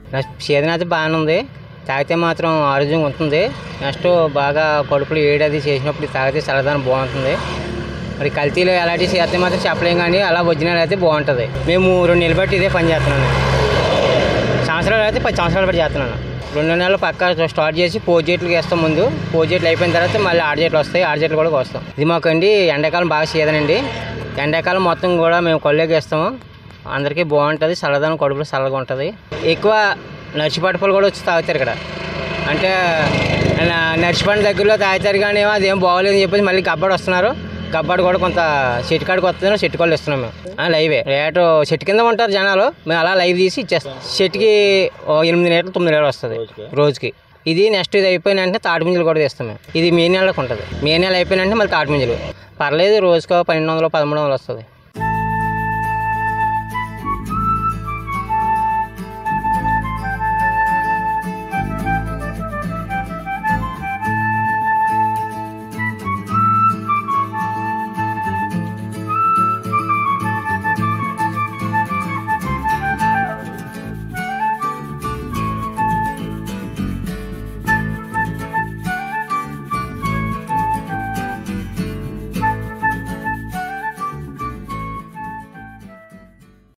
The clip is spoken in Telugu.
సీజన్ అయితే బాగానే ఉంది తాగితే మాత్రం ఆరోగ్యంగా ఉంటుంది నెక్స్ట్ బాగా కడుపులు వేడది చేసినప్పుడు ఇది తాగితే చల్లదనం బాగుంటుంది మరి కల్తీలో ఎలాంటివి చేస్తే మాత్రం చెప్పలేం కానీ అలా ఒరిజినల్ అయితే బాగుంటుంది మేము రెండు నెలలు బట్టి ఇదే పని చేస్తున్నాను సంవత్సరాలు అయితే పది సంవత్సరాలు బట్టి చేస్తున్నాను రెండు నెలలు పక్క స్టార్ట్ చేసి పోజేట్లకి వేస్తాం ముందు పోజేట్లు అయిపోయిన తర్వాత మళ్ళీ ఆడజేట్లు వస్తాయి ఆడజేట్లు కూడా వస్తాం ఇది మాకండి ఎండాకాలం బాగా చేయదనండి ఎండాకాలం మొత్తం కూడా మేము కొల్లేకి వేస్తాము అందరికీ బాగుంటుంది చల్లదనం కడుపులో చల్లగా ఉంటుంది ఎక్కువ నర్సిపట్టుపలు కూడా వచ్చి తాగుతారు ఇక్కడ అంటే నర్సిపండు దగ్గరలో తాగుతారు కానీ ఏమో అదేం బాగోలేదు అని చెప్పేసి మళ్ళీ కబ్బడి వస్తున్నారు కబ్బడి కూడా కొంత చెట్టు కాడికి వస్తున్నారు చెట్టు కాళ్ళు ఇస్తున్నాం మేము ఆ, లైవే రేటు చెట్టు కింద ఉంటారు జనాలు మేము అలా లైవ్ తీసి ఇచ్చేస్తాం చెట్టుకి ఓ ఎనిమిది లీటర్లు తొమ్మిది లీటర్లు వస్తుంది రోజుకి ఇది నెక్స్ట్ ఇది అయిపోయిన వెంటనే తాటి ముంజలు కూడా తీస్తాం మేము ఇది మే నెలకు ఉంటుంది మే నెల అయిపోయిన వెంటనే మళ్ళీ తాటి ముంజలు పర్లేదు రోజుకో పన్నెండు వందలు పదమూడు వందలు వస్తుంది